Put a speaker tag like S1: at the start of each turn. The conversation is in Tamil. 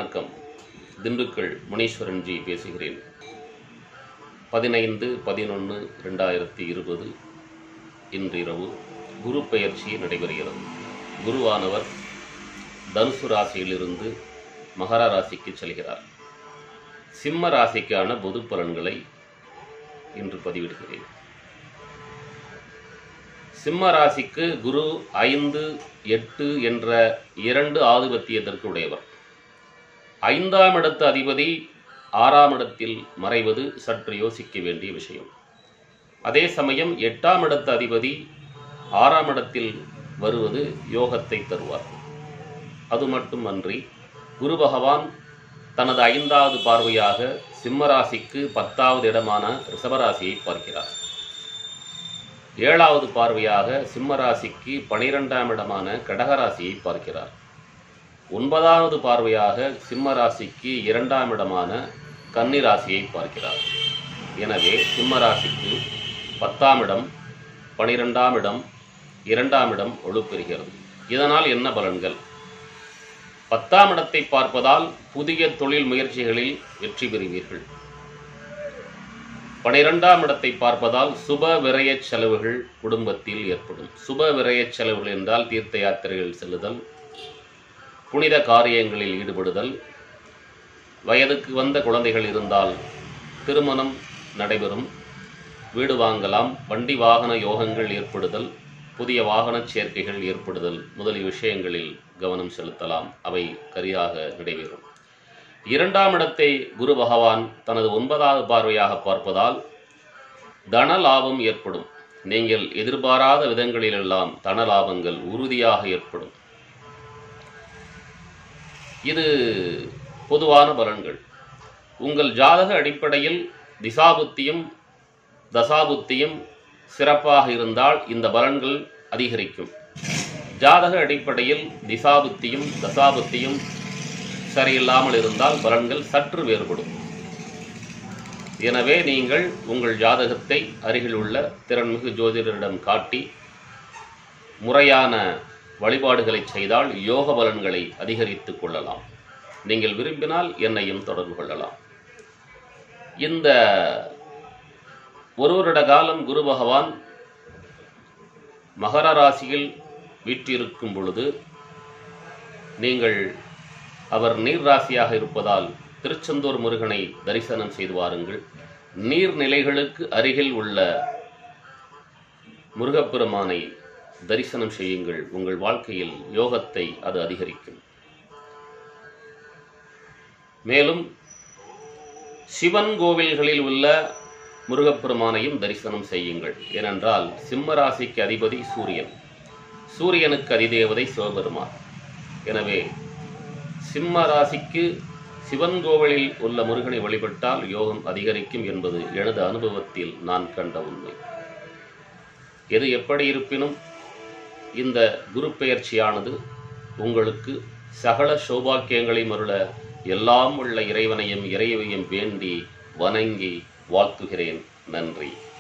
S1: வணக்கம் திண்டுக்கல் முனீஸ்வரன் ஜி பேசுகிறேன் பதினைந்து பதினொன்று ரெண்டாயிரத்தி இருபது இன்றிரவு குரு பெயர்ச்சி நடைபெறுகிறது குருவானவர் தனுசு ராசியிலிருந்து மகர ராசிக்கு செல்கிறார் சிம்ம ராசிக்கான பொது பலன்களை இன்று பதிவிடுகிறேன் சிம்ம ராசிக்கு குரு ஐந்து எட்டு என்ற இரண்டு ஆதிபத்தியத்திற்கு உடையவர் ஐந்தாம் இடத்து அதிபதி ஆறாம் இடத்தில் மறைவது சற்று யோசிக்க வேண்டிய விஷயம் அதே சமயம் எட்டாம் இடத்து அதிபதி ஆறாம் இடத்தில் வருவது யோகத்தை தருவார் அது மட்டுமன்றி குரு பகவான் தனது ஐந்தாவது பார்வையாக சிம்மராசிக்கு பத்தாவது இடமான ரிஷபராசியை பார்க்கிறார் ஏழாவது பார்வையாக சிம்மராசிக்கு பனிரெண்டாம் இடமான கடகராசியை பார்க்கிறார் ஒன்பதாவது பார்வையாக சிம்ம ராசிக்கு இரண்டாம் இடமான கன்னி ராசியை பார்க்கிறார் எனவே சிம்ம ராசிக்கு பத்தாம் இடம் பனிரெண்டாம் இடம் இரண்டாம் இடம் ஒழுப்பெறுகிறது இதனால் என்ன பலன்கள் பத்தாம் இடத்தை பார்ப்பதால் புதிய தொழில் முயற்சிகளில் வெற்றி பெறுவீர்கள் பனிரெண்டாம் இடத்தை பார்ப்பதால் சுப விரயச் செலவுகள் குடும்பத்தில் ஏற்படும் சுப விரயச் செலவுகள் என்றால் தீர்த்த யாத்திரைகள் செல்லுதல் புனித காரியங்களில் ஈடுபடுதல் வயதுக்கு வந்த குழந்தைகள் இருந்தால் திருமணம் நடைபெறும் வீடு வாங்கலாம் வண்டி வாகன யோகங்கள் ஏற்படுதல் புதிய வாகன சேர்க்கைகள் ஏற்படுதல் முதலிய விஷயங்களில் கவனம் செலுத்தலாம் அவை கரியாக நடைபெறும் இரண்டாம் இடத்தை குரு பகவான் தனது ஒன்பதாவது பார்வையாக பார்ப்பதால் தன லாபம் ஏற்படும் நீங்கள் எதிர்பாராத விதங்களிலெல்லாம் தன லாபங்கள் உறுதியாக ஏற்படும் இது பொதுவான பலன்கள் உங்கள் ஜாதக அடிப்படையில் திசாபுத்தியும் தசாபுத்தியும் சிறப்பாக இருந்தால் இந்த பலன்கள் அதிகரிக்கும் ஜாதக அடிப்படையில் திசாபுத்தியும் தசாபுத்தியும் சரியில்லாமல் இருந்தால் பலன்கள் சற்று வேறுபடும் எனவே நீங்கள் உங்கள் ஜாதகத்தை அருகில் உள்ள திறன்மிகு ஜோதிடரிடம் காட்டி முறையான வழிபாடுகளை செய்தால் யோக பலன்களை அதிகரித்துக் கொள்ளலாம் நீங்கள் விரும்பினால் என்னையும் தொடர்பு கொள்ளலாம் இந்த ஒரு வருட காலம் குரு பகவான் மகர ராசியில் வீற்றிருக்கும் பொழுது நீங்கள் அவர் நீர் ராசியாக இருப்பதால் திருச்செந்தூர் முருகனை தரிசனம் செய்து வாருங்கள் நீர்நிலைகளுக்கு அருகில் உள்ள முருகப்பெருமானை தரிசனம் செய்யுங்கள் உங்கள் வாழ்க்கையில் யோகத்தை அது அதிகரிக்கும் மேலும் சிவன் கோவில்களில் உள்ள முருகப்பெருமானையும் தரிசனம் செய்யுங்கள் ஏனென்றால் சிம்ம ராசிக்கு அதிபதி சூரியன் சூரியனுக்கு அதிதேவதை சிவபெருமான் எனவே சிம்ம ராசிக்கு சிவன் கோவிலில் உள்ள முருகனை வழிபட்டால் யோகம் அதிகரிக்கும் என்பது எனது அனுபவத்தில் நான் கண்ட உண்மை எது எப்படி இருப்பினும் இந்த குரு பெயர்ச்சியானது உங்களுக்கு சகல சௌபாக்கியங்களை மருள எல்லாம் உள்ள இறைவனையும் இறைவையும் வேண்டி வணங்கி வாழ்த்துகிறேன் நன்றி